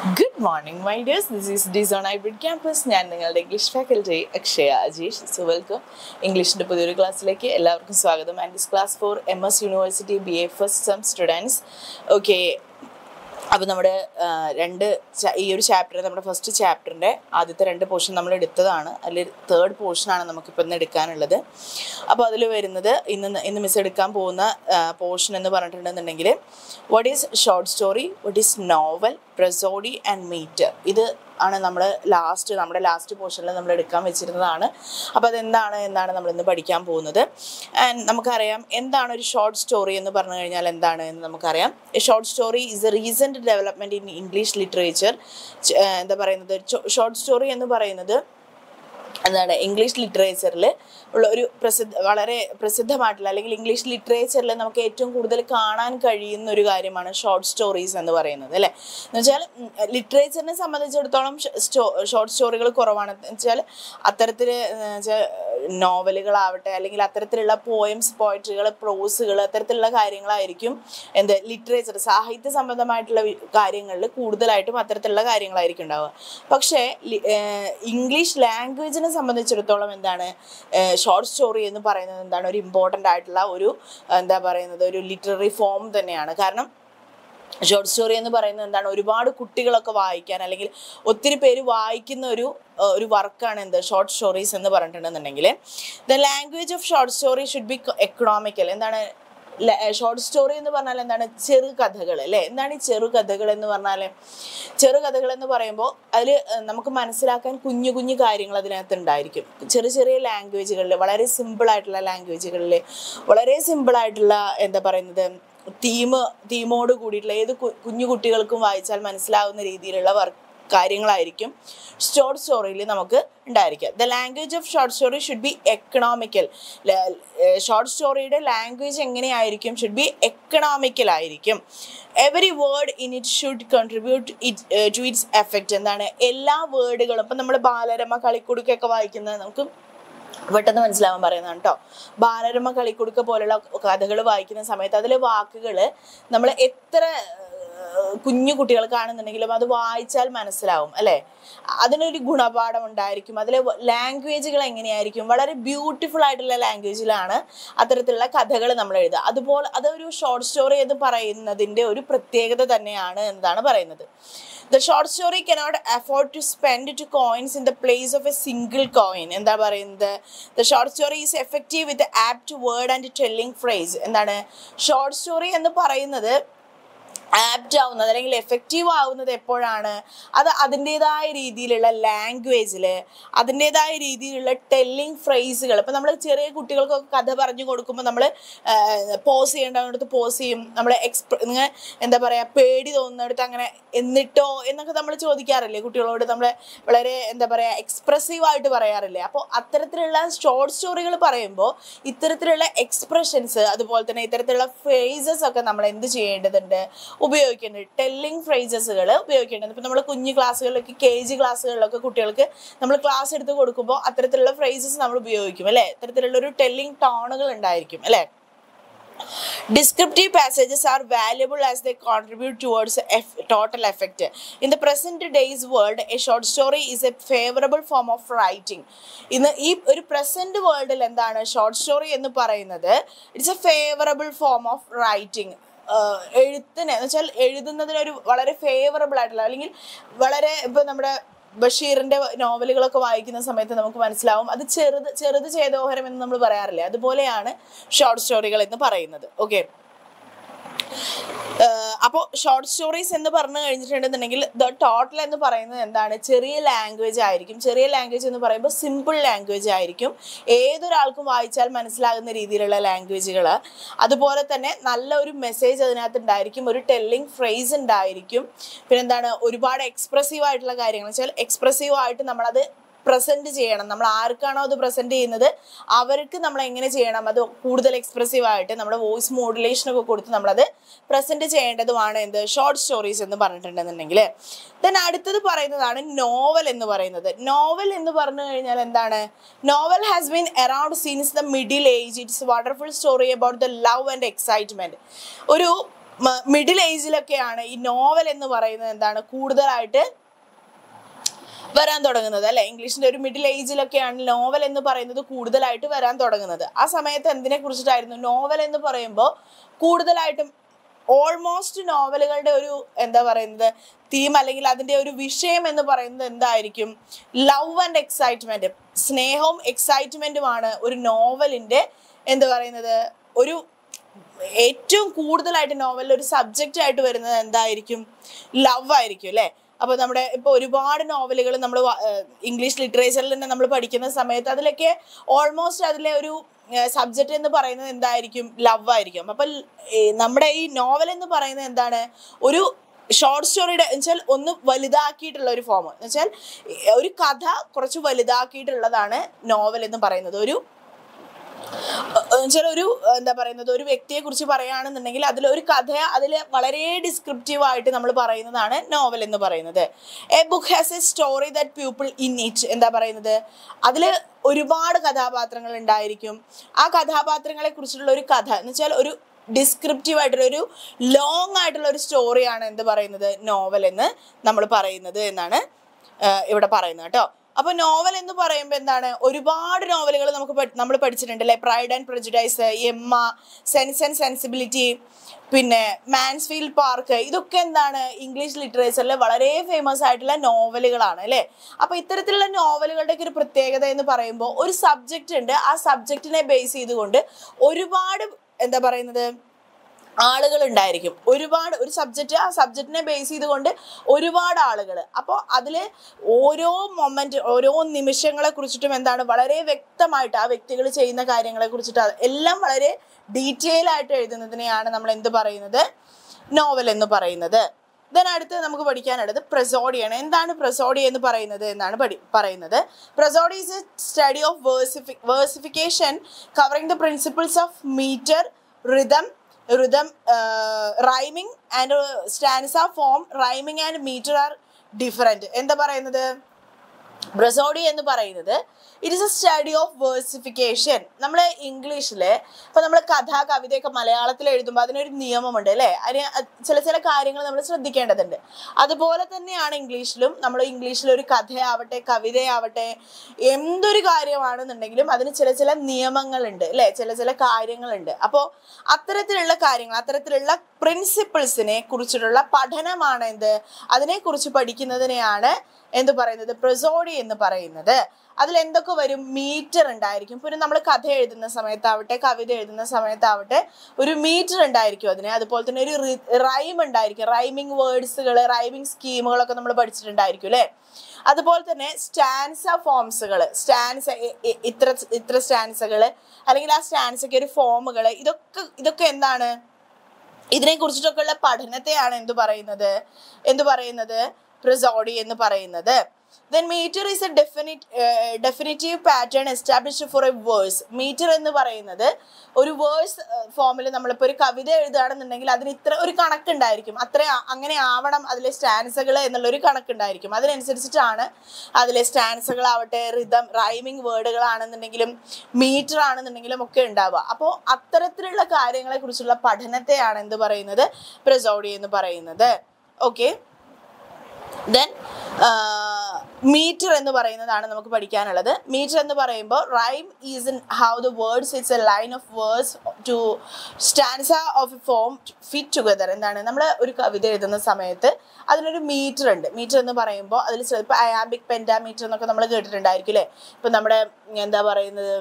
Good morning my dears this is Dezone hybrid campus ഞാൻ നിങ്ങളുടെ English faculty Akshaya Ajeesh so welcome ഇംഗ്ലീഷിൻ്റെ പുതിയൊരു ക്ലാസ്സിലേക്ക് എല്ലാവർക്കും സ്വാഗതം and this class for M S university B A first sem students okay അപ്പോൾ നമ്മുടെ ആ, രണ്ട് ച- ഈ ഒരു ചാപ്റ്റർ നമ്മുടെ ഫസ്റ്റ് ചാപ്റ്ററിൻ്റെ ആദ്യത്തെ രണ്ട് പോർഷൻ നമ്മൾ എടുത്തതാണ് അതിൽ തേർഡ് പോർഷനാണ് നമുക്കിപ്പോൾ ഇന്ന് എടുക്കാനുള്ളത് അപ്പോൾ അതിൽ വരുന്നത് ഇന്ന് ഇന്ന് മിസ് എടുക്കാൻ പോകുന്ന പോർഷൻ എന്ന് പറഞ്ഞിട്ടുണ്ടെന്നുണ്ടെങ്കിൽ what is short story what is novel prosody and meter ഇത് ആണ് നമ്മൾ ലാസ്റ്റ് നമ്മുടെ ലാസ്റ്റ് പോർഷനിൽ നമ്മൾ എടുക്കാൻ വെച്ചിരുന്നതാണ് അപ്പോൾ അതെന്താണ് എന്നാണ് നമ്മൾ ഇന്ന് പഠിക്കാൻ പോകുന്നത് ആൻഡ് നമുക്കറിയാം എന്താണ് ഒരു ഷോർട്ട് സ്റ്റോറി എന്ന് പറഞ്ഞു കഴിഞ്ഞാൽ എന്താണ് എന്ന് നമുക്കറിയാം short story is a recent development in English literature എന്താ പറയുന്നത് ഷോർട്ട് സ്റ്റോറി എന്ന് പറയുന്നത് എന്താണ് ഇംഗ്ലീഷ് ലിറ്ററേച്ചറിൽ ഉള്ള ഒരു പ്രസിദ്ധ വളരെ പ്രസിദ്ധമായിട്ടുള്ള അല്ലെങ്കിൽ ഇംഗ്ലീഷ് ലിറ്ററേച്ചറിൽ നമുക്ക് ഏറ്റവും കൂടുതൽ കാണാൻ കഴിയുന്ന ഒരു കാര്യമാണ് ഷോർട്ട് സ്റ്റോറീസ് എന്ന് പറയുന്നത് അല്ലേ എന്ന് വെച്ചാൽ ലിറ്ററേച്ചറിനെ സംബന്ധിച്ചിടത്തോളം ഷോർട്ട് സ്റ്റോറികൾ കുറവാണ് എന്ന് വെച്ചാൽ അത്തരത്തിൽ നോവലുകളാവട്ടെ അല്ലെങ്കിൽ അത്തരത്തിലുള്ള പോയംസ് പോയട്രികൾ പ്രോസുകൾ അത്തരത്തിലുള്ള കാര്യങ്ങളായിരിക്കും എന്ത് ലിറ്ററേച്ചർ സാഹിത്യ സംബന്ധമായിട്ടുള്ള വി- കാര്യങ്ങളിൽ കൂടുതലായിട്ടും അത്തരത്തിലുള്ള കാര്യങ്ങളായിരിക്കും ഉണ്ടാവുക പക്ഷേ ലി- ഏഹ് ഇംഗ്ലീഷ് ലാംഗ്വേജിനെ സംബന്ധിച്ചിടത്തോളം എന്താണ് ഷോർട്ട് സ്റ്റോറി എന്ന് പറയുന്നത് എന്താണ് ഒരു ഇമ്പോർട്ടൻ്റ് ആയിട്ടുള്ള ഒരു എന്താ പറയുന്നത് ഒരു ലിറ്റററി ഫോം തന്നെയാണ് കാരണം ഷോർട്ട് സ്റ്റോറി എന്ന് പറയുന്നത് എന്താണ് ഒരുപാട് കുട്ടികളൊക്കെ വായിക്കാൻ അല്ലെങ്കിൽ ഒത്തിരി പേര് വായിക്കുന്ന ഒരു ഏഹ്, ഒരു വർക്കാണ് എന്ത് ഷോർട്ട് സ്റ്റോറീസ് എന്ന് പറഞ്ഞിട്ടുണ്ടെന്നുണ്ടെങ്കിൽ the language of short story should be economical എന്താണ് ഷോർട്ട് സ്റ്റോറി എന്ന് പറഞ്ഞാൽ എന്താണ് ചെറുകഥകൾ അല്ലേ എന്താണ് ഈ ചെറുകഥകൾ എന്ന് പറഞ്ഞാൽ ചെറുകഥകൾ എന്ന് പറയുമ്പോൾ അതിൽ നമുക്ക് മനസ്സിലാക്കാൻ കുഞ്ഞു കുഞ്ഞു കാര്യങ്ങൾ അതിനകത്ത് ഉണ്ടായിരിക്കും ചെറിയ ചെറിയ ലാംഗ്വേജുകളിൽ വളരെ സിമ്പിൾ ആയിട്ടുള്ള ലാംഗ്വേജുകളിൽ വളരെ സിമ്പിൾ ആയിട്ടുള്ള എന്താ പറയുന്നത് തീം തീമോട് കൂടിയിട്ടുള്ള ഏത് കു- കുഞ്ഞു കുട്ടികൾക്കും വായിച്ചാൽ മനസ്സിലാവുന്ന രീതിയിലുള്ള വർക്ക് കാര്യങ്ങളായിരിക്കും ഷോർട്ട് സ്റ്റോറിയിൽ നമുക്ക് ഉണ്ടായിരിക്കുക the language of short story should be economical short സ്റ്റോറിയുടെ ലാംഗ്വേജ് എങ്ങനെയായിരിക്കും ഷുഡ് ബി എക്കണോമിക്കൽ ആയിരിക്കും every word in it should contribute it to its effect എന്താണ് എല്ലാ വേർഡുകളും ഇപ്പം നമ്മൾ ബാലരമ കളിക്കുടുക്കൊക്കെ വായിക്കുന്നത് നമുക്ക് പെട്ടെന്ന് മനസ്സിലാവാൻ പറയുന്നതാണ് കേട്ടോ ബാലരമ കളിക്കുടുക്ക പോലുള്ള കഥകൾ വായിക്കുന്ന സമയത്ത് അതിലെ വാക്കുകൾ നമ്മൾ എത്ര ഏഹ്, കുഞ്ഞു കുട്ടികൾക്കാണെന്നുണ്ടെങ്കിലും അത് വായിച്ചാൽ മനസ്സിലാവും അല്ലേ അതിനൊരു ഗുണപാഠം ഉണ്ടായിരിക്കും അതിലെ ലാംഗ്വേജുകൾ എങ്ങനെയായിരിക്കും വളരെ ബ്യൂട്ടിഫുൾ ആയിട്ടുള്ള ലാംഗ്വേജിലാണ് അത്തരത്തിലുള്ള കഥകൾ നമ്മൾ എഴുതുക അതുപോലെ അതൊരു ഷോർട്ട് സ്റ്റോറി എന്ന് പറയുന്നതിൻ്റെ ഒരു പ്രത്യേകത തന്നെയാണ് എന്നാണ് പറയുന്നത് the short story cannot afford to spend two coins in the place of a single coin എന്താ പറയുന്നത് the short story is effective with apt word and telling phrase എന്താണ് ഷോർട്ട് സ്റ്റോറി എന്ന് പറയുന്നത് ആപ്റ്റ് ആവുന്നത് അല്ലെങ്കിൽ എഫക്റ്റീവ് ആവുന്നത് എപ്പോഴാണ് അത് അതിൻ്റെതായ രീതിയിലുള്ള ലാംഗ്വേജിൽ അതിൻ്റെതായ രീതിയിലുള്ള ടെല്ലിംഗ് ഫ്രേസുകൾ ഇപ്പം നമ്മൾ ചെറിയ കുട്ടികൾക്കൊക്കെ കഥ പറഞ്ഞു കൊടുക്കുമ്പോൾ നമ്മൾ പോസ് ചെയ്യേണ്ടടുത്ത് പോസ് ചെയ്യും നമ്മൾ എക്സ്പ്ര ഇങ്ങനെ എന്താ പറയുക പേടി തോന്നുന്നിടത്ത് അങ്ങനെ എന്നിട്ടോ എന്നൊക്കെ നമ്മൾ ചോദിക്കാറില്ലേ കുട്ടികളോട് നമ്മൾ വളരെ എന്താ പറയുക എക്സ്പ്രസീവ് ആയിട്ട് പറയാറില്ലേ അപ്പോൾ അത്തരത്തിലുള്ള ഷോർട്ട് സ്റ്റോറികൾ പറയുമ്പോൾ ഇത്തരത്തിലുള്ള എക്സ്പ്രഷൻസ് അതുപോലെ തന്നെ ഇത്തരത്തിലുള്ള ഫ്രേസസ് ഒക്കെ നമ്മൾ എന്ത് ചെയ്യേണ്ടതുണ്ട് ഉപയോഗിക്കേണ്ടത് ടെല്ലിംഗ് ഫ്രേസസുകൾ ഉപയോഗിക്കേണ്ടത് ഇപ്പം നമ്മൾ കുഞ്ഞു ക്ലാസ്സുകളിലൊക്കെ കെ ജി ക്ലാസ്സുകളിലൊക്കെ കുട്ടികൾക്ക് നമ്മൾ ക്ലാസ് എടുത്ത് കൊടുക്കുമ്പോൾ അത്തരത്തിലുള്ള ഫ്രേസസ് നമ്മൾ ഉപയോഗിക്കും അല്ലേ ഇത്തരത്തിലുള്ള ഒരു ടെല്ലിംഗ് ടോണുകൾ ഉണ്ടായിരിക്കും അല്ലേ Descriptive passages are valuable as they contribute towards eff- total effect. In the present day's world, a short story is a favorable form of writing. ഇന്ന് ഈ ഒരു പ്രസന്റ് വേൾഡിൽ എന്താണ് ഷോർട്ട് സ്റ്റോറി എന്ന് പറയുന്നത് it's a favourable form of writing എഴുത്തിന് എന്ന് വെച്ചാൽ എഴുതുന്നതിനൊരു വളരെ ഫേവറബിൾ ആയിട്ടുള്ള അല്ലെങ്കിൽ വളരെ ഇപ്പം നമ്മുടെ ബഷീറിന്റെ നോവലുകളൊക്കെ വായിക്കുന്ന സമയത്ത് നമുക്ക് മനസ്സിലാവും അത് ചെറുത് ചെറുത് ചേതോഹരം എന്ന് നമ്മൾ പറയാറില്ലേ അതുപോലെയാണ് ഷോർട്ട് സ്റ്റോറികൾ എന്ന് പറയുന്നത് ഓക്കെ അപ്പോൾ ഷോർട്ട് സ്റ്റോറീസ് എന്ന് പറഞ്ഞു കഴിഞ്ഞിട്ടുണ്ടെന്നുണ്ടെങ്കിൽ ദ ടോട്ടൽ എന്ന് പറയുന്നത് എന്താണ് ചെറിയ ലാംഗ്വേജ് ആയിരിക്കും ചെറിയ ലാംഗ്വേജ് എന്ന് പറയുമ്പോൾ സിമ്പിൾ ലാംഗ്വേജ് ആയിരിക്കും ഏതൊരാൾക്കും വായിച്ചാൽ മനസ്സിലാകുന്ന രീതിയിലുള്ള ലാംഗ്വേജുകൾ അതുപോലെ തന്നെ നല്ല ഒരു മെസ്സേജ് അതിനകത്ത് ഉണ്ടായിരിക്കും ഒരു ടെല്ലിംഗ് ഫ്രേസ് ഉണ്ടായിരിക്കും പിന്നെ എന്താണ് ഒരുപാട് എക്സ്പ്രസീവ് ആയിട്ടുള്ള കാര്യങ്ങൾ വെച്ചാൽ എക്സ്പ്രസീവ് ആയിട്ട് നമ്മളത് പ്രസന്റ് ചെയ്യണം നമ്മൾ ആർക്കാണോ അത് പ്രസന്റ് ചെയ്യുന്നത് അവർക്ക് നമ്മൾ എങ്ങനെ ചെയ്യണം അത് കൂടുതൽ എക്സ്പ്രസീവ് ആയിട്ട് നമ്മുടെ വോയിസ് മോഡുലേഷൻ ഒക്കെ കൊടുത്ത് നമ്മളത് പ്രസന്റ് ചെയ്യേണ്ടതുമാണ് എന്ത് ഷോർട്ട് സ്റ്റോറീസ് എന്ന് പറഞ്ഞിട്ടുണ്ടെന്നുണ്ടെങ്കിൽ ദെൻ അടുത്തത് പറയുന്നതാണ് നോവൽ എന്ന് പറയുന്നത് നോവൽ എന്ന് പറഞ്ഞു കഴിഞ്ഞാൽ എന്താണ് novel has been around since the middle age it's wonderful story about the love and excitement ഒരു മിഡിൽ ഏജിലൊക്കെയാണ് ഈ നോവൽ എന്ന് പറയുന്നത് എന്താണ് കൂടുതലായിട്ട് വരാൻ തുടങ്ങുന്നത് അല്ലെ ഇംഗ്ലീഷിന്റെ ഒരു മിഡിൽ ഏജിലൊക്കെയാണ് നോവൽ എന്ന് പറയുന്നത് കൂടുതലായിട്ട് വരാൻ തുടങ്ങുന്നത് ആ സമയത്ത് എന്തിനെ കുറിച്ചിട്ടായിരുന്നു നോവൽ എന്ന് പറയുമ്പോൾ കൂടുതലായിട്ടും ഓൾമോസ്റ്റ് നോവലുകളുടെ ഒരു എന്താ പറയുന്നത് തീം അല്ലെങ്കിൽ അതിന്റെ ഒരു വിഷയം എന്ന് പറയുന്നത് എന്തായിരിക്കും ലവ് ആൻഡ് എക്സൈറ്റ്മെന്റ് സ്നേഹവും എക്സൈറ്റ്മെന്റുമാണ് ഒരു നോവലിന്റെ എന്താ പറയുന്നത് ഒരു ഏറ്റവും കൂടുതലായിട്ട് നോവലിൽ ഒരു സബ്ജക്റ്റ് ആയിട്ട് വരുന്നത് എന്തായിരിക്കും ലവ് ആയിരിക്കും അല്ലേ അപ്പോൾ നമ്മുടെ ഇപ്പോൾ ഒരുപാട് നോവലുകൾ നമ്മൾ ഇംഗ്ലീഷ് ലിറ്ററേച്ചറിൽ തന്നെ നമ്മൾ പഠിക്കുന്ന സമയത്ത് അതിലൊക്കെ ഓൾമോസ്റ്റ് അതിലെ ഒരു സബ്ജക്റ്റ് എന്ന് പറയുന്നത് എന്തായിരിക്കും ലവ് ആയിരിക്കും അപ്പം നമ്മുടെ ഈ നോവൽ എന്ന് പറയുന്നത് എന്താണ് ഒരു ഷോർട്ട് സ്റ്റോറിയുടെ വെച്ചാൽ ഒന്ന് വലുതാക്കിയിട്ടുള്ള ഒരു ഫോം എന്ന് വെച്ചാൽ ഒരു കഥ കുറച്ച് വലുതാക്കിയിട്ടുള്ളതാണ് നോവൽ എന്ന് പറയുന്നത് ഒരു വെച്ചാൽ ഒരു എന്താ പറയുന്നത് ഒരു വ്യക്തിയെ കുറിച്ച് പറയുകയാണെന്നുണ്ടെങ്കിൽ അതിൽ ഒരു കഥ അതിൽ വളരെ ഡിസ്ക്രിപ്റ്റീവ് ആയിട്ട് നമ്മൾ പറയുന്നതാണ് നോവൽ എന്ന് പറയുന്നത് a book has a story that people in it എന്താ പറയുന്നത് അതിൽ ഒരുപാട് കഥാപാത്രങ്ങൾ ഉണ്ടായിരിക്കും ആ കഥാപാത്രങ്ങളെ കുറിച്ചുള്ള ഒരു കഥ എന്ന് വെച്ചാൽ ഒരു ഡിസ്ക്രിപ്റ്റീവ് ആയിട്ടുള്ള ഒരു ലോങ് ആയിട്ടുള്ള ഒരു സ്റ്റോറിയാണ് എന്ത് പറയുന്നത് നോവൽ എന്ന് നമ്മൾ പറയുന്നത് എന്നാണ് ഇവിടെ പറയുന്നത് കേട്ടോ അപ്പൊ നോവൽ എന്ന് പറയുമ്പോൾ എന്താണ് ഒരുപാട് നോവലുകൾ നമുക്ക് നമ്മൾ പഠിച്ചിട്ടുണ്ട് അല്ലെ Pride and Prejudice Emma Sense and Sensibility പിന്നെ മാൻസ്ഫീൽഡ് പാർക്ക് ഇതൊക്കെ എന്താണ് ഇംഗ്ലീഷ് ലിറ്ററേച്ചറിൽ വളരെ ഫേമസ് ആയിട്ടുള്ള നോവലുകളാണ് അല്ലേ അപ്പൊ ഇത്തരത്തിലുള്ള നോവലുകളുടെ ഒരു പ്രത്യേകത എന്ന് പറയുമ്പോൾ ഒരു സബ്ജക്റ്റ് ഉണ്ട് ആ സബ്ജക്റ്റിനെ ബേസ് ചെയ്തുകൊണ്ട് ഒരുപാട് എന്താ പറയുന്നത് ആളുകൾ ഉണ്ടായിരിക്കും ഒരുപാട് ഒരു സബ്ജക്റ്റ് ആ സബ്ജക്റ്റിനെ ബേസ് ചെയ്തുകൊണ്ട് ഒരുപാട് ആളുകൾ അപ്പോൾ അതിൽ ഓരോ മൊമെന്റ് ഓരോ നിമിഷങ്ങളെ കുറിച്ചിട്ടും എന്താണ് വളരെ വ്യക്തമായിട്ട് ആ വ്യക്തികൾ ചെയ്യുന്ന കാര്യങ്ങളെ കുറിച്ചിട്ട് എല്ലാം വളരെ ഡീറ്റെയിൽ ആയിട്ട് എഴുതുന്നതിനെയാണ് നമ്മൾ എന്ത് പറയുന്നത് നോവൽ എന്ന് പറയുന്നത് ദെൻ അടുത്ത് നമുക്ക് പഠിക്കാനുള്ളത് പ്രസോഡിയാണ് എന്താണ് പ്രസോഡി എന്ന് പറയുന്നത് എന്നാണ് പഠി പറയുന്നത് prosody is a study of വേഴ്സിഫി versification covering the principles of meter rhythm rhythm uh, rhyming and uh, stanza form rhyming and meter are different എന്താ പറയുന്നത് ബ്രസോഡി എന്ന് പറയുന്നത് it is a study of versification നമ്മൾ ഇംഗ്ലീഷിൽ ഇപ്പം നമ്മൾ കഥ കവിതയൊക്കെ മലയാളത്തിൽ എഴുതുമ്പോൾ അതിനൊരു നിയമമുണ്ട് അല്ലേ അതിന് ചില ചില കാര്യങ്ങൾ നമ്മൾ ശ്രദ്ധിക്കേണ്ടതുണ്ട് അതുപോലെ തന്നെയാണ് ഇംഗ്ലീഷിലും നമ്മൾ ഇംഗ്ലീഷിൽ ഒരു കഥയാവട്ടെ കവിതയാവട്ടെ എന്തൊരു കാര്യമാണെന്നുണ്ടെങ്കിലും അതിന് ചില ചില നിയമങ്ങളുണ്ട് അല്ലേ ചില ചില കാര്യങ്ങളുണ്ട് അപ്പോൾ അത്തരത്തിലുള്ള കാര്യങ്ങൾ അത്തരത്തിലുള്ള പ്രിൻസിപ്പിൾസിനെ കുറിച്ചിട്ടുള്ള പഠനമാണ് എന്ത് അതിനെക്കുറിച്ച് പഠിക്കുന്നതിനെയാണ് എന്ത് പറയുന്നത് പ്രസോഡി എന്ന് പറയുന്നത് അതിൽ എന്തൊക്കെ വരും മീറ്റർ ഉണ്ടായിരിക്കും പിന്നെ നമ്മൾ കഥ എഴുതുന്ന സമയത്താവട്ടെ കവിത എഴുതുന്ന സമയത്താവട്ടെ ഒരു മീറ്റർ ഉണ്ടായിരിക്കും അതിന് അതുപോലെ തന്നെ ഒരു റൈം ഉണ്ടായിരിക്കും റൈമിങ് വേർഡ്സുകൾ റൈമിങ് സ്കീമുകളൊക്കെ നമ്മൾ പഠിച്ചിട്ടുണ്ടായിരിക്കും അല്ലേ അതുപോലെ തന്നെ സ്റ്റാൻസ ഫോംസുകൾ സ്റ്റാൻസ ഇത്ര ഇത്ര സ്റ്റാൻസകൾ അല്ലെങ്കിൽ ആ സ്റ്റാൻസൊക്കെ ഒരു ഫോമുകൾ ഇതൊക്കെ ഇതൊക്കെ എന്താണ് ഇതിനെ കുറിച്ചിട്ടൊക്കെയുള്ള പഠനത്തെയാണ് എന്ത് പറയുന്നത് എന്ത് പറയുന്നത് പ്രിസോഡി എന്ന് പറയുന്നത് then meter is a definite definitive pattern established for a verse meter എന്ന് പറയുന്നത് ഒരു വേഴ്സ് ഫോമിൽ നമ്മളിപ്പോൾ ഒരു കവിത എഴുതുകയാണെന്നുണ്ടെങ്കിൽ അതിന് ഇത്ര ഒരു കണക്കുണ്ടായിരിക്കും അത്ര അങ്ങനെ ആവണം അതിലെ സ്റ്റാൻസകൾ എന്നുള്ളൊരു കണക്കുണ്ടായിരിക്കും അതിനനുസരിച്ചിട്ടാണ് അതിലെ സ്റ്റാൻസകളാവട്ടെ റിതം റൈമിംഗ് വേർഡുകളാണെന്നുണ്ടെങ്കിലും മീറ്റർ ആണെന്നുണ്ടെങ്കിലും ഒക്കെ ഉണ്ടാവുക അപ്പോൾ അത്തരത്തിലുള്ള കാര്യങ്ങളെ കുറിച്ചുള്ള പഠനത്തെയാണ് എന്ത് പറയുന്നത് പ്രസോഡി എന്ന് പറയുന്നത് ഓക്കെ ദെൻ മീറ്റർ എന്ന് പറയുന്നതാണ് നമുക്ക് പഠിക്കാനുള്ളത് മീറ്റർ എന്ന് പറയുമ്പോൾ rhyme is in how the words it's a line of words to stanza of a form fit together എന്താണ് നമ്മൾ ഒരു കവിത എഴുതുന്ന സമയത്ത് അതിനൊരു മീറ്റർ ഉണ്ട് മീറ്റർ എന്ന് പറയുമ്പോൾ അതിൽ ചിലപ്പോൾ അയാബിക് പെൻറ്റാമീറ്റർ എന്നൊക്കെ നമ്മൾ കേട്ടിട്ടുണ്ടായിരിക്കും അല്ലേ ഇപ്പം നമ്മുടെ എന്താ പറയുന്നത്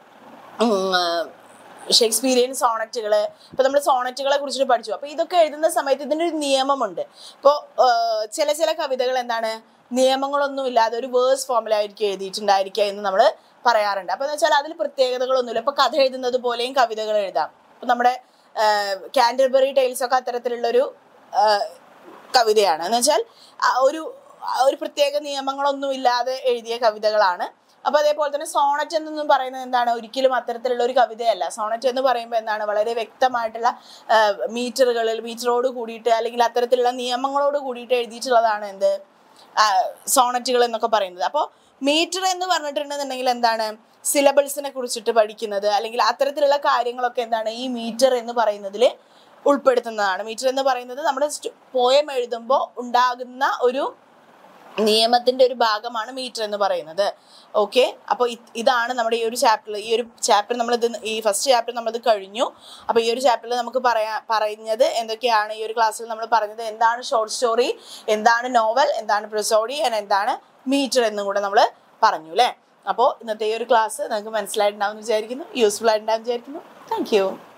ഷേക്സ്പീരിയൻ സോണറ്റുകൾ ഇപ്പോൾ നമ്മൾ സോണറ്റുകളെ കുറിച്ചിട്ട് പഠിച്ചു അപ്പോൾ ഇതൊക്കെ എഴുതുന്ന സമയത്ത് ഇതിനൊരു നിയമമുണ്ട് ഇപ്പോൾ ചില ചില കവിതകൾ എന്താണ് നിയമങ്ങളൊന്നും ഇല്ലാതെ ഒരു വേഴ്സ് ഫോമിലായിരിക്കും എഴുതിയിട്ടുണ്ടായിരിക്കുക എന്ന് നമ്മൾ പറയാറുണ്ട് അപ്പോൾ എന്ന് വെച്ചാൽ അതിൽ പ്രത്യേകതകളൊന്നുമില്ല ഇപ്പോൾ കഥ എഴുതുന്നത് പോലെയും കവിതകൾ എഴുതാം ഇപ്പം നമ്മുടെ കാൻഡർബറി ടൈൽസ് ഒക്കെ അത്തരത്തിലുള്ളൊരു കവിതയാണ് എന്ന് വെച്ചാൽ ഒരു ഒരു പ്രത്യേക നിയമങ്ങളൊന്നും ഇല്ലാതെ എഴുതിയ കവിതകളാണ് അപ്പൊ അതേപോലെ തന്നെ സോണറ്റ് എന്നൊന്നും പറയുന്നത് എന്താണ് ഒരിക്കലും അത്തരത്തിലുള്ള ഒരു കവിതയല്ല സോണറ്റ് എന്ന് പറയുമ്പോൾ എന്താണ് വളരെ വ്യക്തമായിട്ടുള്ള മീറ്ററുകളിൽ മീറ്ററോട് കൂടിയിട്ട് അല്ലെങ്കിൽ അത്തരത്തിലുള്ള നിയമങ്ങളോട് കൂടിയിട്ട് എഴുതിയിട്ടുള്ളതാണ് എന്ത് സോണറ്റുകൾ എന്നൊക്കെ പറയുന്നത് അപ്പോൾ മീറ്റർ എന്ന് പറഞ്ഞിട്ടുണ്ടെന്നുണ്ടെങ്കിൽ എന്താണ് സിലബിൾസിനെ കുറിച്ചിട്ട് പഠിക്കുന്നത് അല്ലെങ്കിൽ അത്തരത്തിലുള്ള കാര്യങ്ങളൊക്കെ എന്താണ് ഈ മീറ്റർ എന്ന് പറയുന്നതിൽ ഉൾപ്പെടുത്തുന്നതാണ് മീറ്റർ എന്ന് പറയുന്നത് നമ്മുടെ പോയം എഴുതുമ്പോൾ ഉണ്ടാകുന്ന ഒരു നിയമത്തിന്റെ ഒരു ഭാഗമാണ് മീറ്റർ എന്ന് പറയുന്നത് ഓക്കെ അപ്പോൾ ഇതാണ് നമ്മുടെ ഈ ഒരു ചാപ്റ്ററിൽ ഈ ഒരു ചാപ്റ്റർ നമ്മൾ ഇത് ഈ ഫസ്റ്റ് ചാപ്റ്റർ നമ്മളിത് കഴിഞ്ഞു അപ്പോൾ ഈ ഒരു ചാപ്റ്ററിൽ നമുക്ക് പറയാ പറഞ്ഞത് എന്തൊക്കെയാണ് ഈ ഒരു ക്ലാസ്സിൽ നമ്മൾ പറഞ്ഞത് എന്താണ് ഷോർട്ട് സ്റ്റോറി എന്താണ് നോവൽ എന്താണ് പ്രൊസോഡി എന്താണ് മീറ്റർ എന്നും കൂടെ നമ്മൾ പറഞ്ഞു അല്ലേ അപ്പോൾ ഇന്നത്തെ ഈ ഒരു ക്ലാസ് നിങ്ങൾക്ക് മനസ്സിലായിട്ടുണ്ടാവും എന്ന് വിചാരിക്കുന്നു യൂസ്ഫുൾ ആയിട്ടുണ്ടാവും വിചാരിക്കുന്നു താങ്ക് യു